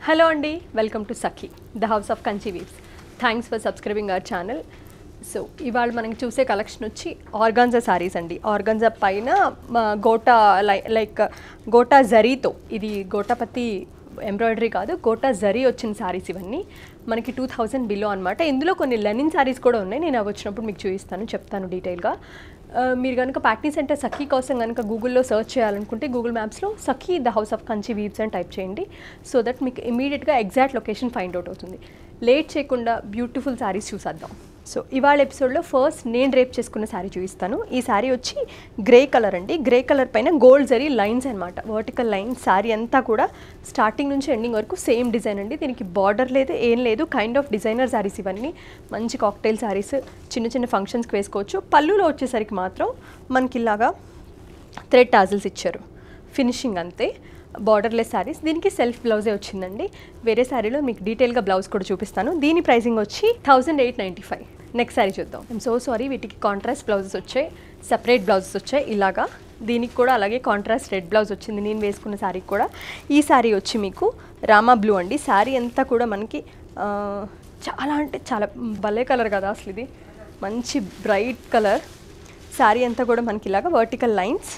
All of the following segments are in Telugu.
హలో అండి welcome to Sakhi the house of Kanchi weaves thanks for subscribing our channel so ఇవాళ మనకి చూసే కలెక్షన్ వచ్చి ఆర్గాన్జా శారీస్ అండి ఆర్గాన్జా పైన ఆ, గోటా లై- లైక్ గోటా జరీతో ఇది గోటాపత్తి ఎంబ్రాయిడరీ కాదు గోటా జరీ వచ్చిన శారీస్ ఇవన్నీ మనకి టూ థౌజండ్ బిలో అనమాట ఇందులో కొన్ని లెనిన్ శారీస్ కూడా ఉన్నాయి నేను అవి వచ్చినప్పుడు మీకు చూపిస్తాను చెప్తాను డీటెయిల్గా ఆ, మీరు కనుక ప్రాక్టీస్ సెంటర్ సఖీ కోసం కనుక గూగుల్లో సర్చ్ చేయాలనుకుంటే గూగుల్ మ్యాప్స్లో Sakhi the house of Kanchi weaves అని టైప్ చేయండి సో దట్ మీకు ఇమీడియట్గా ఎగ్జాక్ట్ లొకేషన్ ఫైండ్ అవుట్ అవుతుంది లేట్ చేయకుండా బ్యూటిఫుల్ శారీస్ చూసేద్దాం సో ఇవాళ ఎపిసోడ్లో ఫస్ట్ నేను రేప్ చేసుకున్న శారీ చూపిస్తాను ఈ శారీ వచ్చి గ్రే కలర్ అండి గ్రే కలర్ పైన గోల్డ్ జరీ లైన్స్ అనమాట వర్టికల్ లైన్ శారీ అంతా కూడా స్టార్టింగ్ నుంచి ఎండింగ్ వరకు సేమ్ డిజైన్ అండి దీనికి బార్డర్ లేదు ఏం లేదు కైండ్ ఆఫ్ డిజైనర్ శారీస్ ఇవన్నీ మంచి కాక్టైల్ శారీస్ చిన్న చిన్న ఫంక్షన్స్కి వేసుకోవచ్చు పళ్ళులో వచ్చేసరికి మాత్రం మనకి ఇలాగా థ్రెడ్ టాజిల్స్ ఇచ్చారు ఫినిషింగ్ అంతే బార్డర్లెస్ శారీస్ దీనికి సెల్ఫ్ బ్లౌజే వచ్చిందండి వేరే శారీలో మీకు డీటెయిల్గా బ్లౌజ్ కూడా చూపిస్తాను దీని ప్రైసింగ్ వచ్చి thousand eight ninety five next sari చూద్దాం ఐమ్ సో సారీ వీటికి కాంట్రాస్ట్ బ్లౌజెస్ వచ్చాయి సెపరేట్ బ్లౌజెస్ వచ్చాయి ఇలాగా దీనికి కూడా అలాగే కాంట్రాస్ట్ రెడ్ బ్లౌజ్ వచ్చింది నేను వేసుకున్న శారీకి కూడా ఈ శారీ వచ్చి మీకు రామా బ్లూ అండి శారీ అంతా కూడా మనకి ఆ, చాలా అంటే చాలా భలే కలర్ కదా అసలు ఇది మంచి బ్రైట్ కలర్ శారీ అంతా కూడా మనకి ఇలాగా వర్టికల్ లైన్స్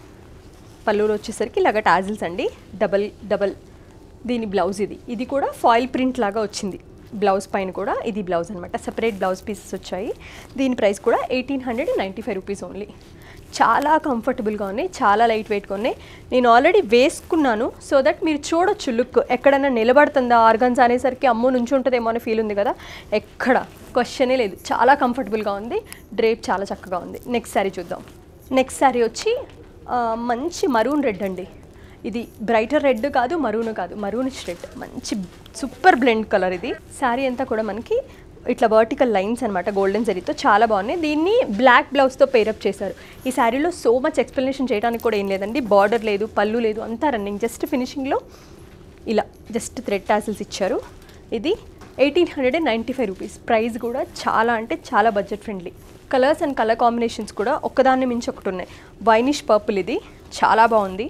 పల్లూరు వచ్చేసరికి ఇలాగ టాజిల్స్ అండి డబల్ డబల్ దీని బ్లౌజ్ ఇది ఇది కూడా ఫాయిల్ ప్రింట్ లాగా వచ్చింది బ్లౌజ్ పైన కూడా ఇది బ్లౌజ్ అనమాట సెపరేట్ బ్లౌజ్ పీసెస్ వచ్చాయి దీని ప్రైస్ కూడా eighteen hundred ninety five rupees only చాలా కంఫర్టబుల్గా ఉన్నాయి చాలా లైట్ వెయిట్గా ఉన్నాయి నేను ఆల్రెడీ వేసుకున్నాను సో దట్ మీరు చూడొచ్చు లుక్ ఎక్కడైనా నిలబడుతుందా ఆర్గన్స్ అనేసరికి అమ్మో నుంచి ఉంటుందేమో అనే ఫీల్ ఉంది కదా ఎక్కడ క్వశ్చనే లేదు చాలా కంఫర్టబుల్గా ఉంది డ్రేప్ చాలా చక్కగా ఉంది నెక్స్ట్ శారీ చూద్దాం నెక్స్ట్ శారీ వచ్చి ఆ, మంచి మరూన్ రెడ్ అండి ఇది బ్రైటర్ రెడ్ కాదు మరూన్ కాదు మరూనిష్ రెడ్ మంచి సూపర్ బ్లెండ్ కలర్ ఇది శారీ అంతా కూడా మనకి ఇట్లా వర్టికల్ లైన్స్ అనమాట గోల్డెన్ జరీతో చాలా బాగున్నాయి దీన్ని బ్లాక్ బ్లౌజ్తో పేరప్ చేశారు ఈ శారీలో సో మచ్ ఎక్స్ప్లెనేషన్ చేయడానికి కూడా ఏం లేదండి బార్డర్ లేదు పళ్ళు లేదు అంతా రన్నింగ్ జస్ట్ ఫినిషింగ్లో ఇలా జస్ట్ థ్రెడ్ టాసిల్స్ ఇచ్చారు ఇది eighteen hundred and ninety five rupees price కూడా చాలా అంటే చాలా budget friendly colours and colour combinations కూడా ఒక్కదాన్ని మించి ఒకటి ఉన్నాయి వైనిష్ పర్పుల్ ఇది చాలా బాగుంది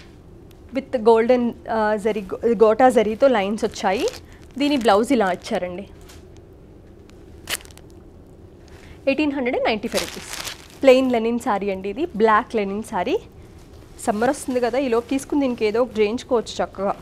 విత్ గోల్డెన్ జరీ గోటా జరీతో లైన్స్ వచ్చాయి దీని బ్లౌజ్ ఇలా ఇచ్చారండి eighteen hundred and ninety five rupees plain linen sari అండి ఇది బ్లాక్ లెనిన్ శారీ సమ్మర్ వస్తుంది కదా ఈలోపు తీసుకుని దీనికి ఏదో ఒకటి చేయించుకోవచ్చు చక్కగా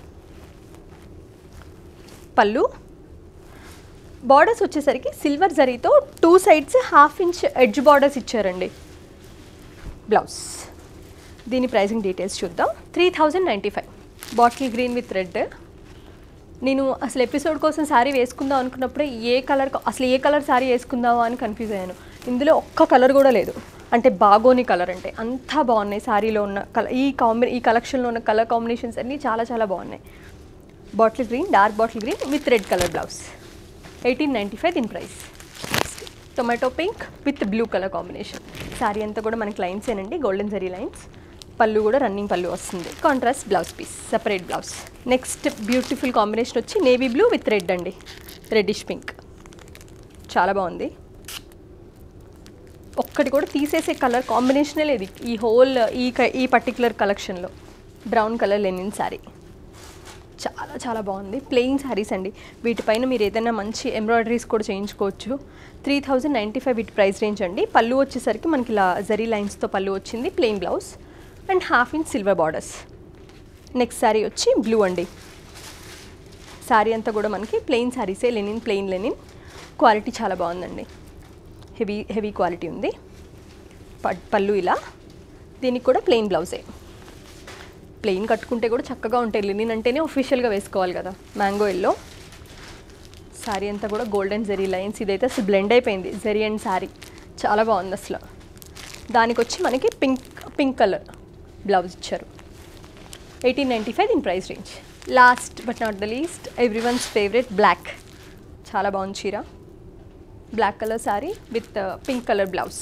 పళ్ళు బార్డర్స్ వచ్చేసరికి సిల్వర్ జరీతో two sides half inch edge borders ఇచ్చారండి బ్లౌజ్ దీని ప్రైసింగ్ డీటెయిల్స్ చూద్దాం three thousand ninety five bottle green with red నేను అసలు ఎపిసోడ్ కోసం శారీ వేసుకుందాం అనుకున్నప్పుడే ఏ కలర్ అసలు ఏ కలర్ శారీ వేసుకుందామా అని కన్ఫ్యూజ్ అయ్యాను ఇందులో ఒక్క కలర్ కూడా లేదు అంటే బాగోని కలర్ అంటే అంతా బాగున్నాయి శారీలో ఉన్న కలర్ ఈ కాంబి ఈ కలెక్షన్లో ఉన్న కలర్ కాంబినేషన్స్ అన్నీ చాలా చాలా బాగున్నాయి bottle green dark bottle green with red colour blouse eighteen ninety five దీని price tomato pink with blue colour combination sari అంతా కూడా మనకి లైన్స్ ఏనండి గోల్డెన్ జరీ లైన్స్ పళ్ళు కూడా రన్నింగ్ పళ్ళు వస్తుంది contrast blouse piece separate blouse next beautiful combination వచ్చి నేవీ బ్లూ విత్ రెడ్ అండి రెడ్డిష్ పింక్ చాలా బాగుంది ఒక్కటి కూడా తీసేసే కలర్ కాంబినేషనే లేదు ఈ హోల్ ఈ క- ఈ పర్టికులర్ కలెక్షన్లో బ్రౌన్ కలర్ లెనిన్ శారీ చాలా చాలా బాగుంది ప్లెయిన్ శారీస్ అండి వీటిపైన మీరు ఏదైనా మంచి ఎంబ్రాయిడరీస్ కూడా చేయించుకోవచ్చు త్రీ థౌజండ్ నైంటీ ఫైవ్ వీటి ప్రైస్ రేంజ్ అండి పళ్ళు వచ్చేసరికి మనకి ఇలా జరీ లైన్స్తో పళ్ళు వచ్చింది plain blouse and half inch silver borders next sari వచ్చి బ్లూ అండి శారీ అంతా కూడా మనకి ప్లెయిన్ శారీసే లెనిన్ ప్లెయిన్ లెనిన్ క్వాలిటీ చాలా బాగుందండి హెవీ హెవీ క్వాలిటీ ఉంది ప- పళ్ళు ఇలా దీనికి కూడా ప్లెయిన్ బ్లౌజే ప్లెయిన్ కట్టుకుంటే కూడా చక్కగా ఉంటాయి లినిన్ అంటేనే ఒఫిషియల్గా వేసుకోవాలి కదా మ్యాంగో ఎల్లో శారీ అంతా కూడా గోల్డెన్ జరీ లైన్స్ ఇదైతే అసలు బ్లెండ్ అయిపోయింది జరీ అండ్ శారీ చాలా బాగుంది అసలు దానికి వచ్చి మనకి పింక్ పింక్ కలర్ బ్లౌజ్ ఇచ్చారు ఎయిటీన్ నైంటీ ఫైవ్ దీని price range last but not the least every one's favourite black చాలా బాగుంది చీర black colour sari with pink colour blouse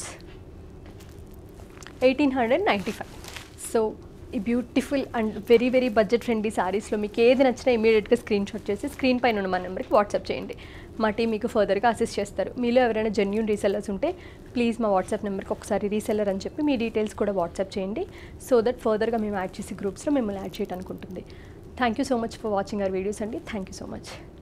eighteen hundred ninety five so ఈ beautiful and very very budget friendly శారీస్లో మీకు ఏది నచ్చినా ఇమీడియట్గా స్క్రీన్ షాట్ చేసి స్క్రీన్ పైన ఉన్న మా నెంబర్కి వాట్సాప్ చేయండి మా టీం మీకు ఫర్దర్గా అసిస్ట్ చేస్తారు మీలో ఎవరైనా జెన్యున్ రీసెల్లర్స్ ఉంటే ప్లీజ్ మా వాట్సాప్ నెంబర్కి ఒకసారి రీసెల్లర్ అని చెప్పి మీ డీటెయిల్స్ కూడా వాట్సాప్ చేయండి సో దట్ ఫర్దర్గా మేము యాడ్ చేసి గ్రూప్స్లో మిమ్మల్ని యాడ్ చేయడానికి ఉంటుంది thank you so much for watching our videos అండి థ్యాంక్ యూ సో మచ్